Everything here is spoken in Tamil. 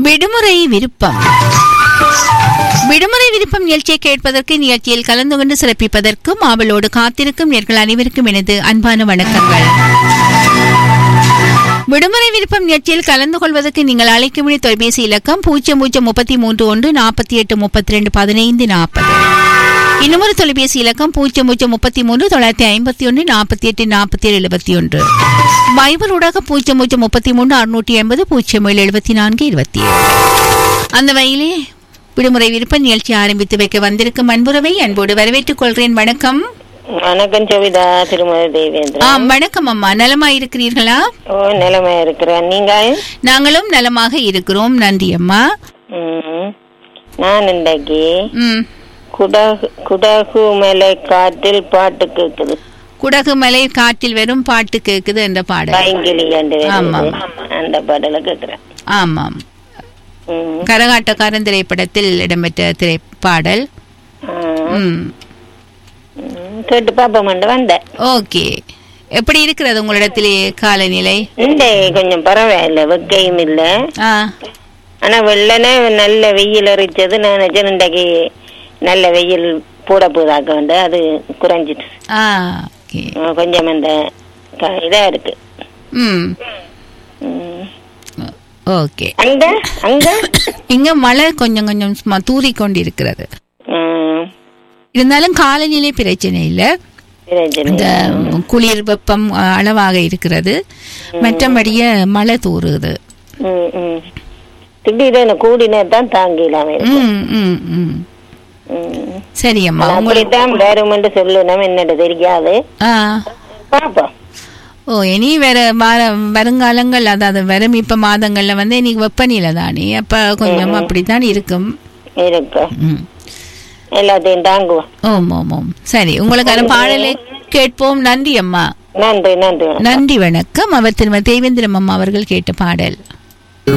விடுமுறை விருப்பம் விடுமுறை விருப்பம் நிகழ்ச்சியை கேட்பதற்கு நிகழ்ச்சியில் கலந்து கொண்டு சிறப்பிப்பதற்கும் ஆவலோடு காத்திருக்கும் நேர்கள் அனைவருக்கும் எனது அன்பான வணக்கங்கள் விடுமுறை விருப்பம் நிகழ்ச்சியில் கலந்து கொள்வதற்கு நீங்கள் அழைக்கும் வேண்டிய தொலைபேசி இலக்கம் பூஜ்ஜியம் பூஜ்ஜியம் முப்பத்தி மூன்று ஒன்று நாற்பத்தி எட்டு முப்பத்தி ரெண்டு பதினைந்து நாற்பது இன்னொரு தொலைபேசி இலக்கம் பூஜ்ஜியம் பூஜ்ஜியம் முப்பத்தி மூன்று தொள்ளாயிரத்தி ஐம்பத்தி ஒன்று நாற்பத்தி எட்டு நாற்பத்தி ஏழு எழுபத்தி ஒன்று பைபிள் ஊடாக பூஜ்ஜியம் பூஜ்ஜியம் முப்பத்தி மூன்று அறுநூற்றி எண்பது பூஜ்ஜியம் ஏழு எழுபத்தி நான்கு இருபத்தி ஏழு அந்த வகையிலே விடுமுறை விருப்ப நிகழ்ச்சி ஆரம்பித்து வைக்க வந்திருக்கும் அன்புறவை அன்போடு வரவேற்றுக் கொள்கிறேன் வணக்கம் வணக்கம் சவிதா திருமதி தேவேந்திரன் ஆ வணக்கம் அம்மா நலமா இருக்கிறீர்களா ஓ நிலைமை இருக்கிறேன் நீங்க நாங்களும் நலமாக இருக்கிறோம் நன்றி அம்மா ம், நான் இன்றைக்கு ம் குடகு குடகு மலை காற்றில் பாட்டு கேக்குது குடகு மலை காற்றில் வெறும் பாட்டு கேக்குது என்ற பாடல் பைங்கிலி என்று ஆமா. வருது. அந்த பாடலை கேக்குறேன் ஆமாம் ம், கரகாட்டக்காரன் திரைப்படத்தில் இடம்பெற்ற திரைப்பாடல் ஆ, ம் ம், கேட்டு பாப்போம் வந்தேன் ஓகே எப்படி இருக்கிறது உங்களிடத்திலே காலநிலை இந்த கொஞ்சம் பரவாயில்ல வெக்கையும் இல்ல ஆ ஆனா வெள்ளனே நல்ல வெயில் எரிச்சது நான் நினைச்சேன் இன்றைக்கு நல்ல வெயில் போட போதாக்க வந்து அது குறைஞ்சிட்டு ஆ ஓகே ஆ, கொஞ்சம் அந்த க- இதா இருக்கு ம் ம். ஓகே அங்க அங்க இங்க மழை கொஞ்சம் கொஞ்சம் சும்மா தூறி கொண்டிருக்கிறது ம், இருந்தாலும் காலநிலை பிரச்சனை இல்லை பிரச்சனை இந்த குளிர் வெப்பம் அ, அளவாக இருக்கிறது மற்றபடிய மழை தூறுது ம், ம். திடீரென கூடினே தான் தாங்கிலாம இருக்கு ம் ம் ம் ம். சரி அம்மா உங்களுக்கு அப்படித்தான் வேறுமென்று சொல்லணும் என்னட்டு தெரியாது ஆ பாப்போம் ஓ இனி வேற வார வருங்காலங்கள் அதாவது வரும் இப்ப மாதங்கள்ல வந்து இன்னைக்கு வெப்பநிலை தானே அப்ப கொஞ்சம் அப்படித்தான் இருக்கும் இருக்கு ம் எல்லாத்தையும் தாங்குவோம் ஓம் ஓம் ஓம் சரி உங்களுக்கான பாடலை கேட்போம் நன்றி அம்மா நன்றி நன்றி வணக்கம். நன்றி வணக்கம் அவர் திருமதி தேவேந்திரம் அம்மா அவர்கள் கேட்ட பாடல்